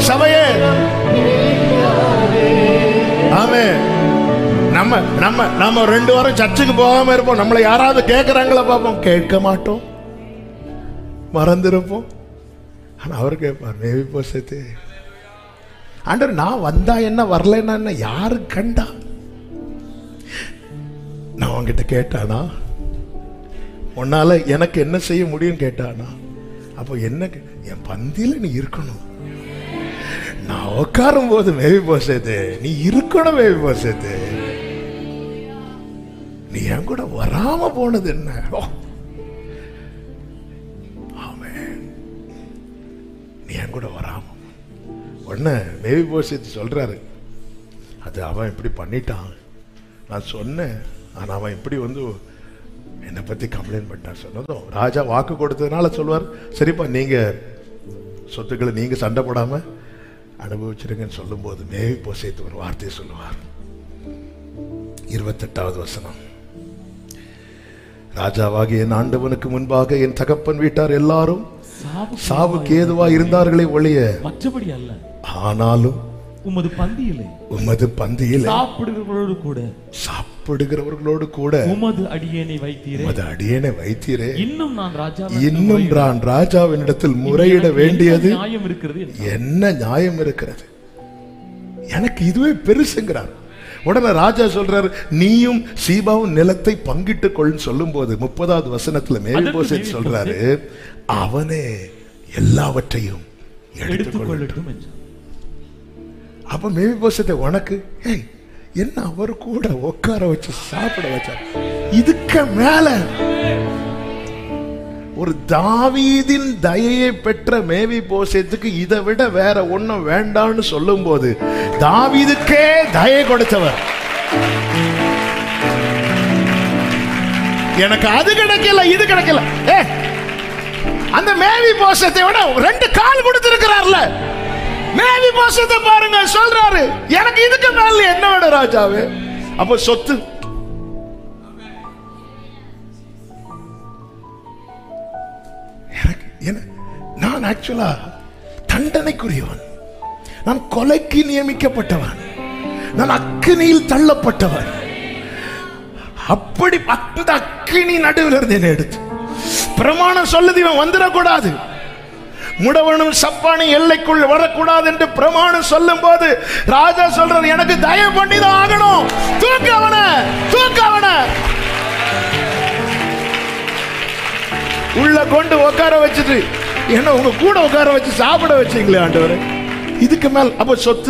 சபையே ஆமே நம்ம நம்ம நம்ம ரெண்டு வாரம் சர்ச்சுக்கு போகாம இருப்போம் நம்மளை யாராவது கேட்கறாங்களா பார்ப்போம் கேட்க மாட்டோம் மறந்துருப்போம் ஆனா அவர் கேட்பார் மேவி போசத்து ஆண்டவர் நான் வந்தா என்ன வரலன்னா என்ன யாரு கண்டா நான் அவன்கிட்ட கேட்டானா உன்னால எனக்கு என்ன செய்ய முடியும் கேட்டானா அப்போ என்ன கே- என் பந்தியில நீ இருக்கணும் நான் உட்காரும் போது மேவி போசது நீ இருக்கணும் மேவி போசது நீ என் கூட வராம போனது என்ன ஓ. ஆமென். நீ என் கூட வராம உடனே மேவி போசத்து சொல்றாரு அது அவன் இப்படி பண்ணிட்டான் நான் சொன்னேன் ஆனா அவன் இப்படி வந்து என்னை பத்தி கம்ப்ளைண்ட் பண்ணிட்டான் சொன்னதும் ராஜா வாக்கு கொடுத்ததுனால சொல்லுவார் சரிப்பா நீங்க சொத்துக்களை நீங்க சண்டை போடாம அனுபவிச்சிருங்கன்னு சொல்லும்போது மேவி போசைத்து ஒரு வார்த்தையை சொல்லுவார் இருபத்தெட்டாவது வசனம் ராஜாவாகிய என் ஆண்டவனுக்கு முன்பாக என் தகப்பன் வீட்டார் எல்லாரும் சாவு சாவுக்கு ஏதுவா இருந்தார்களே ஒழிய மற்றபடி அல்ல ஆனாலும் உமது பந்தியிலே உமது பந்தியில் சாப்பிடுகிறவர்களோடு கூட சாப்பிடுகிறவர்களோடு கூட உமது அடியேனை வைத்தீரே உமது அடியேனை வைத்தீரே இன்னும் நான் ராஜா இன்னும் நான் ராஜாவினிடத்தில் முறையிட வேண்டியது நியாயம் இருக்கிறது என்றார். என்ன நியாயம் இருக்கிறது எனக்கு இதுவே பெருசுங்கிறார் உடனே ராஜா சொல்றாரு நீயும் சீபாவும் நிலத்தை பங்கிட்டுக் கொள்னு சொல்லும்போது முப்பதாவது வசனத்துல மேல்போசேத் மேல்போசேத் சொல்றாரு அவனே எல்லாவற்றையும் எடுத்துக்கொள் எடுத்துக்கொள்ளட்டும் என்றார் அப்ப மேல்போசத்தை உனக்கு ஏய் என்ன அவர் கூட உட்கார வச்சு சாப்பிட வச்சார் இதுக்கு மேல ஒரு தாவீதின் தயையை பெற்ற மேவி போசத்துக்கு இதை விட வேற ஒண்ணும் வேண்டாம்னு சொல்லும்போது தாவீதுக்கே தயை கொடுத்தவர் எனக்கு அது கிடைக்கல இது கிடைக்கல ஏ அந்த மேவி போசத்தை விட ரெண்டு கால் கொடுத்திருக்கிறார்ல மேவி போசத்தை பாருங்க சொல்றாரு எனக்கு இதுக்கு மேல என்ன வேணும் ராஜாவே அப்ப சொத்து எனக்கு என்ன நான் ஆக்சுவலா தண்டனைக்குரியவன் நான் கொலைக்கு நியமிக்கப்பட்டவன் நான் அக்கினியில் தள்ளப்பட்டவன் அப்படி அந்த அக்கினி நடுவில் இருந்து என்னை எடுத்து பிரமாணம் சொல்லுது இவன் வந்துடக்கூடாது முடவனும் சப்பானி எல்லைக்குள் வரக்கூடாது என்று பிரமாணம் சொல்லும் போது ராஜா சொல்றது எனக்கு தயவு பண்ணி தான் ஆகணும் தூக்க அவன தூக்க அவன உள்ள கொண்டு உட்கார வச்சுட்டு என்ன உங்க கூட உட்கார வச்சு சாப்பிட வச்சீங்களே ஆண்டவரே இதுக்கு மேல் அப்ப சொத்து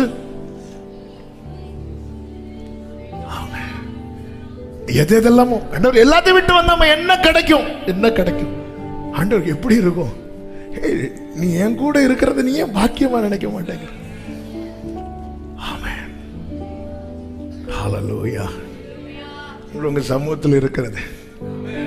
ஆமென். எது எதெல்லாமோ ஆண்டவர் எல்லாத்தையும் விட்டு வந்தாம என்ன கிடைக்கும் என்ன கிடைக்கும் ஆண்டவர் எப்படி இருக்கும் ஏய், நீ என் கூட இருக்கிறத நீ ஏன் பாக்கியமா நினைக்க மாட்டேங்கிற ஆமென் ஹalleluya உங்க சமூகத்தில் இருக்கிறது